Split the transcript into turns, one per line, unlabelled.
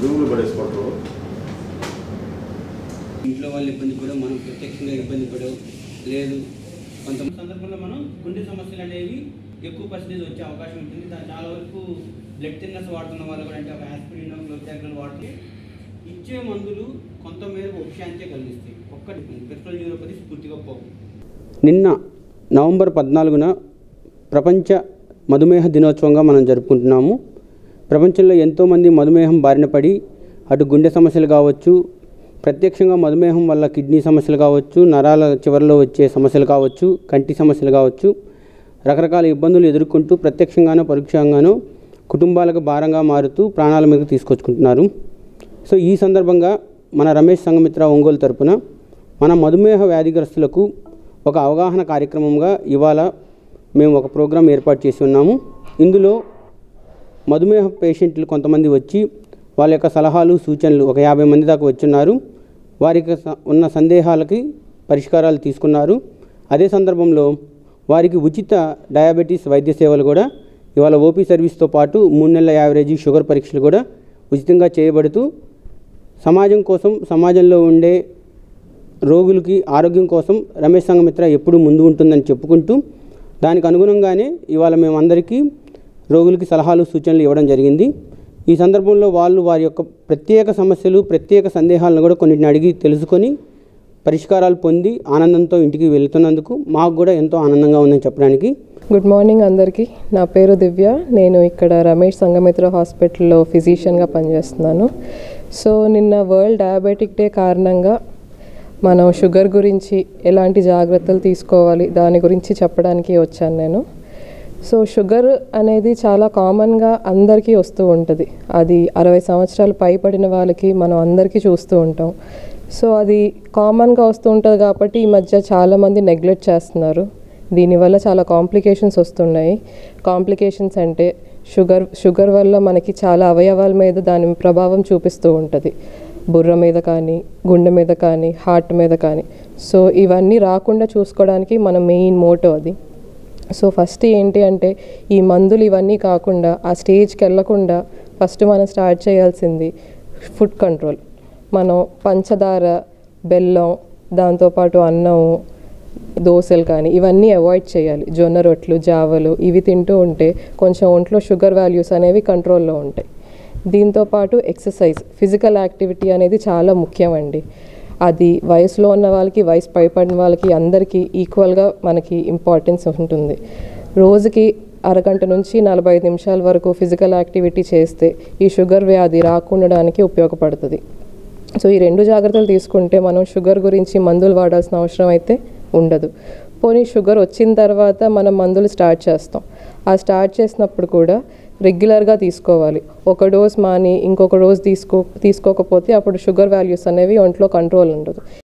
రూములు పడేసుకుంటారు
ఇంట్లో వాళ్ళు ఇబ్బంది పడవు మనం ప్రత్యక్షంగా ఇబ్బంది పడవు లేదు కొంత సందర్భంలో మనం గుండె సమస్యలు అనేవి ఎక్కువ పర్సెంటేజ్ వచ్చే అవకాశం ఉంటుంది దాని చాలా వరకు బ్లడ్ థిన్నర్స్ వాడుతున్న వాళ్ళు కూడా అంటే ఒక ఆస్పిరిన్ గ్లూటాగ్రల్ వాడుతూ ఇచ్చే మందులు కొంత మేరకు ఉపశాంతే కలిగిస్తాయి ఒక్కటి పెట్రోల్ న్యూరోపతి పూర్తిగా పోవు
నిన్న నవంబర్ పద్నాలుగున ప్రపంచ మధుమేహ దినోత్సవంగా మనం జరుపుకుంటున్నాము ప్రపంచంలో ఎంతోమంది మధుమేహం బారిన పడి అటు గుండె సమస్యలు కావచ్చు ప్రత్యక్షంగా మధుమేహం వల్ల కిడ్నీ సమస్యలు కావచ్చు నరాల చివరిలో వచ్చే సమస్యలు కావచ్చు కంటి సమస్యలు కావచ్చు రకరకాల ఇబ్బందులు ఎదుర్కొంటూ ప్రత్యక్షంగానో పరోక్షంగానో కుటుంబాలకు భారంగా మారుతూ ప్రాణాల మీదకి తీసుకొచ్చుకుంటున్నారు సో ఈ సందర్భంగా మన రమేష్ సంఘమిత్ర ఒంగోలు తరపున మన మధుమేహ వ్యాధిగ్రస్తులకు ఒక అవగాహన కార్యక్రమంగా ఇవాళ మేము ఒక ప్రోగ్రాం ఏర్పాటు చేసి ఉన్నాము ఇందులో మధుమేహ పేషెంట్లు కొంతమంది వచ్చి వాళ్ళ యొక్క సలహాలు సూచనలు ఒక యాభై మంది దాకా వచ్చున్నారు వారికి స- ఉన్న సందేహాలకి పరిష్కారాలు తీసుకున్నారు అదే సందర్భంలో వారికి ఉచిత డయాబెటీస్ వైద్య సేవలు కూడా ఇవాళ ఓపీ సర్వీస్తో పాటు మూడు నెలల యావరేజీ షుగర్ పరీక్షలు కూడా ఉచితంగా చేయబడుతూ సమాజం కోసం సమాజంలో ఉండే రోగులకి ఆరోగ్యం కోసం రమేష్ సంఘమిత్ర ఎప్పుడు ముందు ఉంటుందని చెప్పుకుంటూ దానికి అనుగుణంగానే ఇవాళ మేమందరికీ రోగులకి సలహాలు సూచనలు ఇవ్వడం జరిగింది ఈ సందర్భంలో వాళ్ళు వారి యొక్క ప్రత్యేక సమస్యలు ప్రత్యేక సందేహాలను కూడా కొన్నిటిని అడిగి తెలుసుకొని పరిష్కారాలు పొంది ఆనందంతో ఇంటికి వెళ్తున్నందుకు మాకు కూడా ఎంతో ఆనందంగా ఉందని చెప్పడానికి
గుడ్ మార్నింగ్ అందరికీ నా పేరు దివ్య నేను ఇక్కడ రమేష్ సంగమిత్ర హాస్పిటల్లో ఫిజిషియన్గా పనిచేస్తున్నాను సో నిన్న వరల్డ్ డయాబెటిక్ డే కారణంగా మనం షుగర్ గురించి ఎలాంటి జాగ్రత్తలు తీసుకోవాలి దాని గురించి చెప్పడానికి వచ్చాను నేను సో షుగర్ అనేది చాలా కామన్గా అందరికీ వస్తూ ఉంటుంది అది అరవై సంవత్సరాలు పైబడిన వాళ్ళకి మనం అందరికీ చూస్తూ ఉంటాం సో అది కామన్గా వస్తూ ఉంటుంది కాబట్టి ఈ మధ్య చాలామంది నెగ్లెక్ట్ చేస్తున్నారు దీనివల్ల చాలా కాంప్లికేషన్స్ వస్తున్నాయి కాంప్లికేషన్స్ అంటే షుగర్ షుగర్ వల్ల మనకి చాలా అవయవాల మీద దాని ప్రభావం చూపిస్తూ ఉంటుంది బుర్ర మీద కానీ గుండె మీద కానీ హార్ట్ మీద కానీ సో ఇవన్నీ రాకుండా చూసుకోవడానికి మన మెయిన్ మోటో అది సో ఫస్ట్ ఏంటి అంటే ఈ మందులు ఇవన్నీ కాకుండా ఆ స్టేజ్కి వెళ్ళకుండా ఫస్ట్ మనం స్టార్ట్ చేయాల్సింది ఫుడ్ కంట్రోల్ మనం పంచదార బెల్లం దాంతోపాటు అన్నం దోశలు కానీ ఇవన్నీ అవాయిడ్ చేయాలి జొన్న రొట్లు జావలు ఇవి తింటూ ఉంటే కొంచెం ఒంట్లో షుగర్ వాల్యూస్ అనేవి కంట్రోల్లో ఉంటాయి దీంతో పాటు ఎక్సర్సైజ్ ఫిజికల్ యాక్టివిటీ అనేది చాలా ముఖ్యం అండి అది వయసులో ఉన్న వాళ్ళకి వయసు పైపడిన వాళ్ళకి అందరికీ ఈక్వల్గా మనకి ఇంపార్టెన్స్ ఉంటుంది రోజుకి అరగంట నుంచి నలభై ఐదు నిమిషాల వరకు ఫిజికల్ యాక్టివిటీ చేస్తే ఈ షుగర్ వ్యాధి రాకుండడానికి ఉపయోగపడుతుంది సో ఈ రెండు జాగ్రత్తలు తీసుకుంటే మనం షుగర్ గురించి మందులు వాడాల్సిన అవసరం అయితే ఉండదు పోనీ షుగర్ వచ్చిన తర్వాత మనం మందులు స్టార్ట్ చేస్తాం ఆ స్టార్ట్ చేసినప్పుడు కూడా రెగ్యులర్గా తీసుకోవాలి ఒక డోస్ మాని ఇంకొక డోస్ తీసుకో తీసుకోకపోతే అప్పుడు షుగర్ వాల్యూస్ అనేవి ఒంట్లో కంట్రోల్ ఉండదు